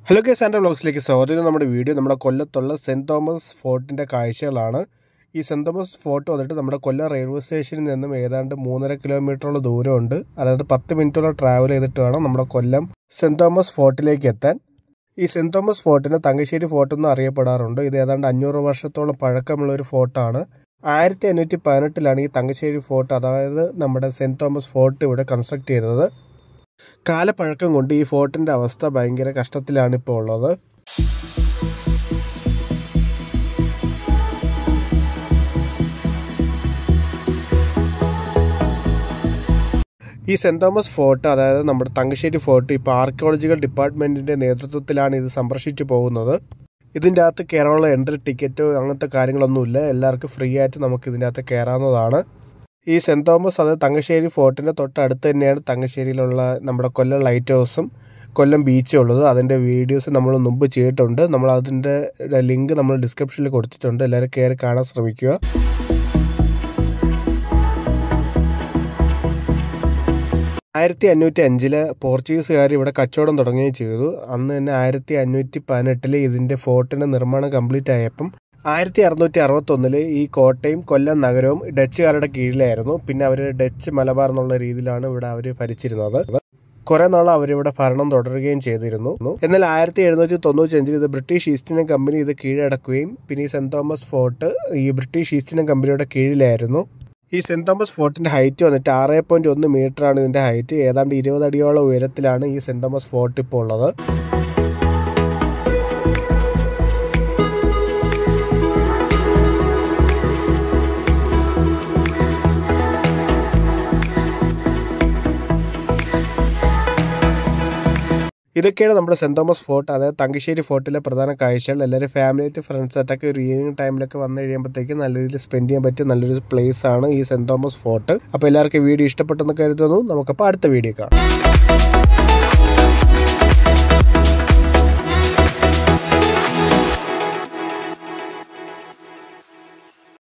hello K sander വ്ളോഗ്സിലേക്ക് സ്വാഗതം ഇത് നമ്മുടെ വീഡിയോ നമ്മുടെ കൊല്ലത്തുള്ള സെൻറ്റ് തോമസ് ഫോർട്ടിൻ്റെ കാഴ്ചകളാണ് ഈ സെൻറ്റ് തോമസ് ഫോർട്ട് വന്നിട്ട് നമ്മുടെ കൊല്ലം റെയിൽവേ സ്റ്റേഷനിൽ നിന്നും ഏതാണ്ട് മൂന്നര കിലോമീറ്ററോളം ദൂരമുണ്ട് അതായത് പത്ത് മിനിറ്റോളം ട്രാവൽ ചെയ്തിട്ട് വേണം നമ്മുടെ കൊല്ലം സെൻറ്റ് തോമസ് ഫോർട്ടിലേക്ക് എത്താൻ ഈ സെൻറ്റ് തോമസ് ഫോർട്ടിന് തങ്കശ്ശേരി ഫോർട്ട് എന്ന് അറിയപ്പെടാറുണ്ട് ഇത് ഏതാണ്ട് അഞ്ഞൂറ് വർഷത്തോളം പഴക്കമുള്ള ഒരു ഫോർട്ടാണ് ആയിരത്തി അഞ്ഞൂറ്റി പതിനെട്ടിലാണ് ഈ തങ്കശ്ശേരി ഫോർട്ട് അതായത് നമ്മുടെ സെൻറ്റ് തോമസ് ഫോർട്ട് ഇവിടെ കൺസ്ട്രക്ട് ചെയ്തത് കാലപ്പഴക്കം കൊണ്ട് ഈ ഫോർട്ടിൻ്റെ അവസ്ഥ ഭയങ്കര കഷ്ടത്തിലാണ് ഇപ്പോൾ ഉള്ളത് ഈ സെൻറ് തോമസ് ഫോർട്ട് അതായത് നമ്മുടെ തങ്കശ്ശേരി ഫോർട്ട് ഇപ്പോൾ ആർക്കിയോളജിക്കൽ ഡിപ്പാർട്ട്മെൻറ്റിൻ്റെ നേതൃത്വത്തിലാണ് ഇത് സന്ദർശിച്ചു പോകുന്നത് ഇതിൻ്റെ അകത്ത് കയറാനുള്ള എൻട്രി ടിക്കറ്റോ അങ്ങനത്തെ കാര്യങ്ങളൊന്നുമില്ല എല്ലാവർക്കും ഫ്രീ ആയിട്ട് നമുക്ക് ഇതിൻ്റെ അകത്ത് കയറാവുന്നതാണ് ഈ സെൻറ് തോമസ് അത് തങ്കശ്ശേരി ഫോർട്ടിൻ്റെ തൊട്ടടുത്ത് തന്നെയാണ് തങ്കശ്ശേരിയിലുള്ള നമ്മുടെ കൊല്ലം ലൈറ്റ് ഹൗസും കൊല്ലം ബീച്ചും ഉള്ളത് അതിൻ്റെ വീഡിയോസ് നമ്മൾ മുമ്പ് ചെയ്തിട്ടുണ്ട് നമ്മൾ അതിൻ്റെ ലിങ്ക് നമ്മൾ ഡിസ്ക്രിപ്ഷനിൽ കൊടുത്തിട്ടുണ്ട് എല്ലാവരും കയറി കാണാൻ ശ്രമിക്കുക ആയിരത്തി അഞ്ഞൂറ്റി അഞ്ചില് പോർച്ചുഗീസുകാർ ഇവിടെ കച്ചവടം തുടങ്ങുകയും ചെയ്തു അന്ന് തന്നെ ആയിരത്തി അഞ്ഞൂറ്റി പതിനെട്ടില് ഇതിൻ്റെ ഫോർട്ടിൻ്റെ നിർമ്മാണം കംപ്ലീറ്റ് ആയപ്പം ആയിരത്തി അറുന്നൂറ്റി അറുപത്തൊന്നില് ഈ കോട്ടയും കൊല്ലം നഗരവും ഡച്ചുകാരുടെ കീഴിലായിരുന്നു പിന്നെ അവർ ഡച്ച് മലബാർ എന്നുള്ള രീതിയിലാണ് ഇവിടെ അവർ ഭരിച്ചിരുന്നത് കുറെ നാൾ അവരിവിടെ ഭരണം തുടരുകയും ചെയ്തിരുന്നു എന്നാൽ ആയിരത്തി എഴുന്നൂറ്റി തൊണ്ണൂറ്റി അഞ്ചിൽ ഇത് ബ്രിട്ടീഷ് ഈസ്റ്റ് ഇന്ത്യൻ കമ്പനി ഇത് കീഴടക്കുകയും പിന്നെ ഈ സെന്റ് തോമസ് ഫോർട്ട് ഈ ബ്രിട്ടീഷ് ഈസ്റ്റ് ഇന്ത്യൻ കമ്പനിയുടെ കീഴിലായിരുന്നു ഈ സെന്റ് തോമസ് ഫോർട്ടിന്റെ ഹൈറ്റ് വന്നിട്ട് ആറ് പോയിന്റ് ഒന്ന് മീറ്റർ ആണ് ഇതിന്റെ ഹൈറ്റ് ഏതാണ്ട് ഇരുപത് അടിയോളം ഉയരത്തിലാണ് ഈ സെന്റ് തോമസ് ഫോർട്ട് ഇപ്പോൾ ഉള്ളത് ഇതൊക്കെയാണ് നമ്മുടെ സെൻറ് തോമസ് ഫോർട്ട് അതായത് തങ്കശ്ശേരി ഫോർട്ടിലെ പ്രധാന കാഴ്ചകൾ എല്ലാവരും ഫാമിലി ഫ്രണ്ട്സ് ആയിട്ടൊക്കെ ഒരു ഈവനിങ് ടൈമിലൊക്കെ വന്നു കഴിയുമ്പോഴത്തേക്ക് നല്ല രീതിയിൽ സ്പെൻഡ് ചെയ്യാൻ പറ്റിയ നല്ലൊരു പ്ലേസ് ആണ് ഈ സെൻറ് തോമസ് ഫോർട്ട് അപ്പോൾ എല്ലാവർക്കും വീഡിയോ ഇഷ്ടപ്പെട്ടെന്ന് കരുതുന്നു നമുക്കപ്പോൾ അടുത്ത വീഡിയോ കാണാം